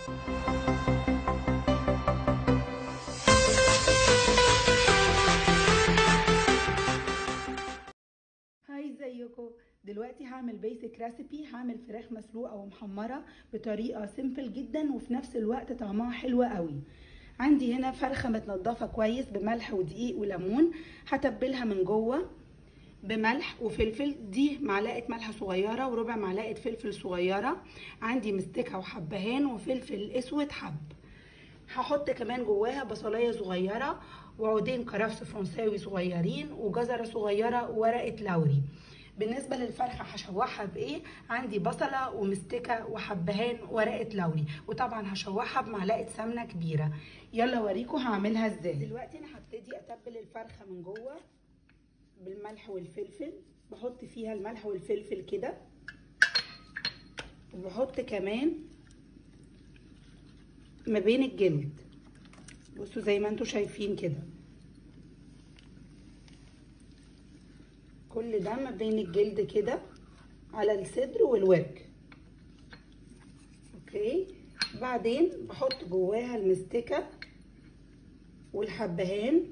هاي ازيكم دلوقتي هعمل بيسك ريسيبي هعمل فراخ مسلوقه ومحمره بطريقه سيمبل جدا وفي نفس الوقت طعمها حلو قوي عندي هنا فرخه متنضفه كويس بملح ودقيق وليمون هتبلها من جوه بملح وفلفل دي معلقه ملح صغيره وربع معلقه فلفل صغيره عندي مستكه وحبهان وفلفل اسود حب هحط كمان جواها بصلايه صغيره وعودين كرفس فرنساوي صغيرين وجزره صغيره وورقه لوري بالنسبه للفرخه هشوحها بايه عندي بصله ومستكه وحبهان ورقه لوري وطبعا هشوحها بمعلقه سمنه كبيره يلا اوريكم هعملها ازاي دلوقتي انا هبتدي اتبل الفرخه من جوه بالملح والفلفل بحط فيها الملح والفلفل كده وبحط كمان ما بين الجلد بصوا زي ما انتوا شايفين كده كل ده ما بين الجلد كده على الصدر والورك اوكي بعدين بحط جواها المستكه والحبهان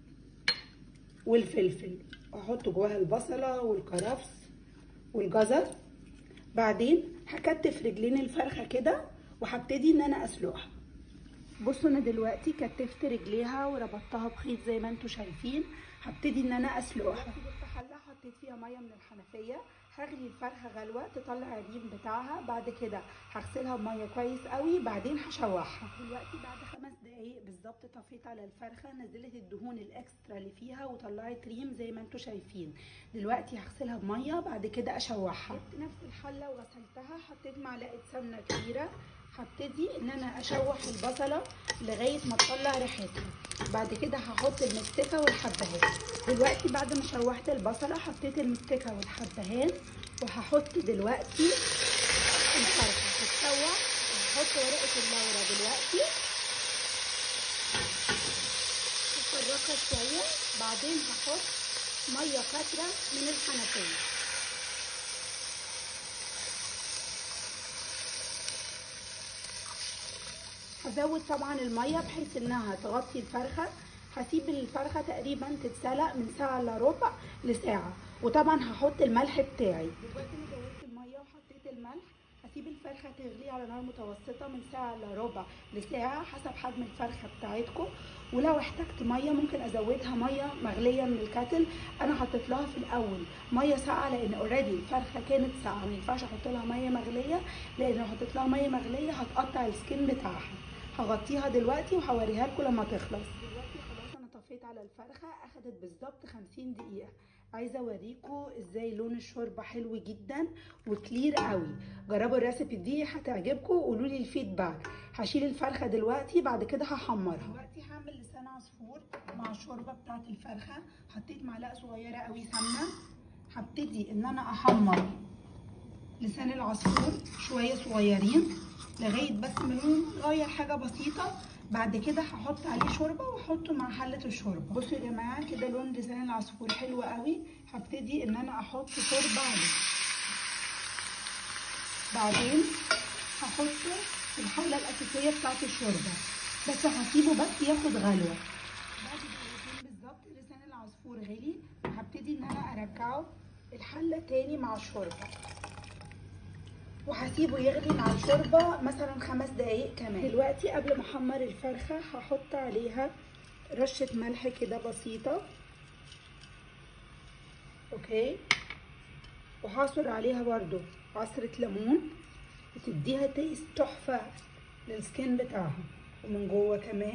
والفلفل احط جواها البصله والكرفس والجزر بعدين هكتف رجلين الفرخه كده وهبتدي ان انا اسلقها بصوا انا دلوقتي كتفت رجليها وربطتها بخيط زي ما انتوا شايفين هبتدي ان انا اسلقها جبت حله حطيت فيها ميه من الحنفيه هغلي الفرخه غلوه تطلع الريم بتاعها بعد كده هغسلها بميه كويس قوي بعدين هشوحها دلوقتي بعد خمس دقايق بالظبط طفيت على الفرخه نزلت الدهون الاكسترا اللي فيها وطلعت ريم زي ما انتوا شايفين دلوقتي هغسلها بميه بعد كده اشوحها جبت نفس الحله وغسلتها حطيت معلقه سمنه كبيره هبتدي ان انا اشوح البصله لغايه ما تطلع ريحتها بعد كده هحط المستكه والحبهان دلوقتي بعد ما شوحت البصله حطيت المستكه والحبهان وهحط دلوقتي الفرخه تتشوح وهحط ورقه اللورة دلوقتي هفركها شويه بعدين هحط ميه كتره من الحنفيه هزود طبعا الميه بحيث انها تغطي الفرخه هسيب الفرخه تقريبا تتسلق من ساعه الا ربع لساعه وطبعا هحط الملح بتاعي دلوقتي انا زودت الميه وحطيت الملح هسيب الفرخه تغلي على نار متوسطه من ساعه الا ربع لساعه حسب حجم الفرخه بتاعتكم ولو احتجت ميه ممكن ازودها ميه مغليه من الكاتل انا حطيت لها في الاول ميه ساقعه لان اوريدي الفرخه كانت ساقعه ما ينفعش احط لها ميه مغليه لان لو حطيت لها ميه مغليه هتقطع السكين بتاعها هغطيها دلوقتي وهوريها لكم لما تخلص دلوقتي خلاص انا طفيت على الفرخه اخدت بالظبط 50 دقيقه عايزه اوريكم ازاي لون الشوربه حلو جدا وكلير قوي جربوا الريسيبي دي هتعجبكم وقولوا لي الفيدباك هشيل الفرخه دلوقتي بعد كده هحمرها دلوقتي هعمل لسان عصفور مع الشوربه بتاعه الفرخه حطيت معلقه صغيره قوي سمنه هبتدي ان انا احمر لسان العصفور شويه صغيرين لغايه بس ما لون غير حاجه بسيطه بعد كده هحط عليه شوربه واحطه مع حله الشوربه بصوا يا جماعه كده لون لسان العصفور حلو قوي هبتدي ان انا احط شوربه عليه بعدين هحطه في الحله الاساسيه بتاعت الشوربه بس هسيبه بس ياخد غلوه بعد دقيقتين بالظبط لسان العصفور غلي هبتدي ان انا ارجعه الحله تاني مع الشوربه وهسيبه يغلي مع الشوربه مثلا خمس دقايق كمان دلوقتي قبل ما احمر الفرخه هحط عليها رشه ملح كده بسيطه اوكي وهعصر عليها برضو عصره ليمون وتديها تيست تحفه للسكين بتاعها ومن جوه كمان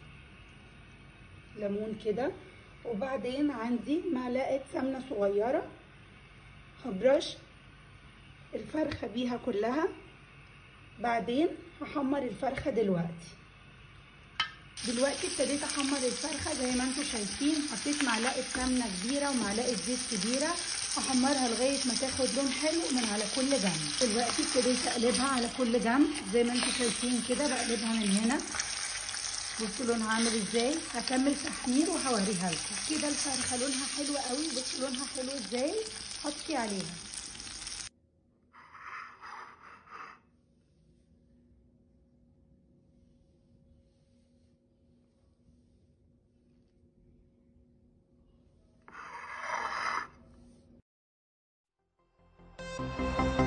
ليمون كده وبعدين عندي معلقه سمنه صغيره هبرش الفرخة بيها كلها بعدين هحمر الفرخة دلوقتي دلوقتي ابتديت احمر الفرخة زي ما انتم شايفين حطيت معلقة سمنة كبيرة ومعلقة زيت كبيرة هحمرها لغاية ما تاخد لون حلو من على كل جنب دلوقتي ابتديت اقلبها على كل جنب زي ما انتم شايفين كده بقلبها من هنا بصوا لونها عامل ازاي هكمل تحمير وهوريها لكم كده الفرخة لونها حلو قوي بصوا لونها حلو ازاي حطي عليها الناس